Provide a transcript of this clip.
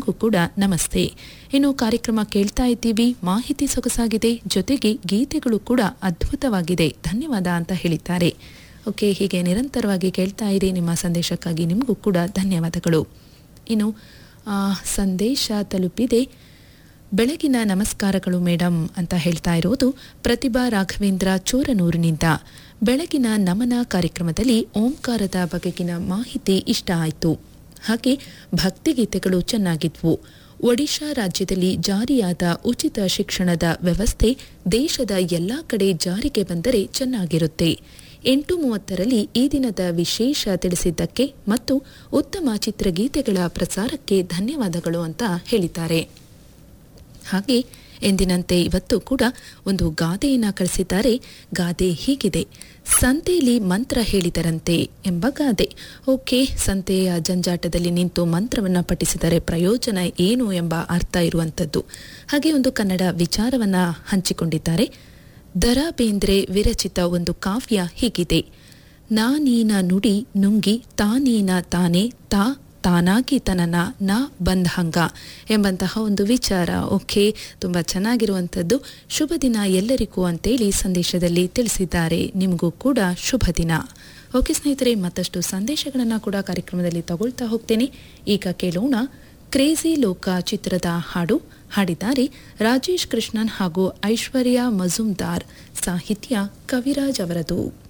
ನಿಮಗೂ ಕೂಡ ನಮಸ್ತೆ ಇನ್ನು ಕಾರ್ಯಕ್ರಮ ಕೇಳ್ತಾ ಇದ್ದೀವಿ ಮಾಹಿತಿ ಸೊಗಸಾಗಿದೆ ಜೊತೆಗೆ ಗೀತೆಗಳು ಕೂಡ ಅದ್ಭುತವಾಗಿದೆ ಧನ್ಯವಾದ ಅಂತ ಹೇಳಿದ್ದಾರೆ ಓಕೆ ಹೀಗೆ ನಿರಂತರವಾಗಿ ಕೇಳ್ತಾ ಇರಿ ನಿಮ್ಮ ಸಂದೇಶಕ್ಕಾಗಿ ನಿಮಗೂ ಕೂಡ ಧನ್ಯವಾದಗಳು ಇನ್ನು ಆ, ಸಂದೇಶ ತಲುಪಿದೆ ಬೆಳಗಿನ ನಮಸ್ಕಾರಗಳು ಮೇಡಮ್ ಅಂತ ಹೇಳ್ತಾ ಇರೋದು ಪ್ರತಿಭಾ ರಾಘವೇಂದ್ರ ಚೋರನೂರಿನಿಂದ ಬೆಳಗಿನ ನಮನ ಕಾರ್ಯಕ್ರಮದಲ್ಲಿ ಓಂಕಾರದ ಬಗೆಗಿನ ಮಾಹಿತಿ ಇಷ್ಟ ಆಯಿತು ಹಾಗೆ ಭಕ್ತಿಗೀತೆಗಳು ಚೆನ್ನಾಗಿದ್ವು ಒಡಿಶಾ ರಾಜ್ಯದಲ್ಲಿ ಜಾರಿಯಾದ ಉಚಿತ ಶಿಕ್ಷಣದ ವ್ಯವಸ್ಥೆ ದೇಶದ ಎಲ್ಲಾ ಕಡೆ ಜಾರಿಗೆ ಬಂದರೆ ಚೆನ್ನಾಗಿರುತ್ತೆ ಎಂಟು ಮೂವತ್ತರಲ್ಲಿ ಈ ದಿನದ ವಿಶೇಷ ತಿಳಿಸಿದ್ದಕ್ಕೆ ಮತ್ತು ಉತ್ತಮ ಚಿತ್ರಗೀತೆಗಳ ಪ್ರಸಾರಕ್ಕೆ ಧನ್ಯವಾದಗಳು ಅಂತ ಹೇಳಿದ್ದಾರೆ ಹಾಗೆ ಎಂದಿನಂತೆ ಇವತ್ತು ಕೂಡ ಒಂದು ಗಾದೆಯನ್ನ ಕಳಿಸಿದ್ದಾರೆ ಗಾದೆ ಹೀಗಿದೆ ಸಂತೆಯಲ್ಲಿ ಮಂತ್ರ ಹೇಳಿದರಂತೆ ಎಂಬ ಗಾದೆ ಓಕೆ ಸಂತೆಯ ಜಂಜಾಟದಲ್ಲಿ ನಿಂತು ಮಂತ್ರವನ್ನ ಪಠಿಸಿದರೆ ಪ್ರಯೋಜನ ಏನು ಎಂಬ ಅರ್ಥ ಇರುವಂಥದ್ದು ಹಾಗೆ ಒಂದು ಕನ್ನಡ ವಿಚಾರವನ್ನ ಹಂಚಿಕೊಂಡಿದ್ದಾರೆ ದರ ಬೇಂದ್ರೆ ವಿರಚಿತ ಒಂದು ಕಾವ್ಯ ಹೀಗಿದೆ ನಾನೀನ ನುಡಿ ನುಂಗಿ ತಾನೀನ ತಾನೇ ತಾ ತಾನಾಗಿ ತನನ ನ ಬಂಧಂಗ ಎಂಬಂತಹ ಒಂದು ವಿಚಾರ ಓಕೆ ತುಂಬ ಚೆನ್ನಾಗಿರುವಂಥದ್ದು ಶುಭ ದಿನ ಎಲ್ಲರಿಗೂ ಅಂತೇಳಿ ಸಂದೇಶದಲ್ಲಿ ತಿಳಿಸಿದ್ದಾರೆ ನಿಮಗೂ ಕೂಡ ಶುಭ ದಿನ ಓಕೆ ಸ್ನೇಹಿತರೆ ಮತ್ತಷ್ಟು ಸಂದೇಶಗಳನ್ನು ಕೂಡ ಕಾರ್ಯಕ್ರಮದಲ್ಲಿ ತಗೊಳ್ತಾ ಹೋಗ್ತೇನೆ ಈಗ ಕೇಳೋಣ ಕ್ರೇಜಿ ಲೋಕ ಚಿತ್ರದ ಹಾಡು ಹಾಡಿದ್ದಾರೆ ರಾಜೇಶ್ ಕೃಷ್ಣನ್ ಹಾಗೂ ಐಶ್ವರ್ಯ ಮಜುಮ್ದಾರ್ ಸಾಹಿತ್ಯ ಕವಿರಾಜ್ ಅವರದು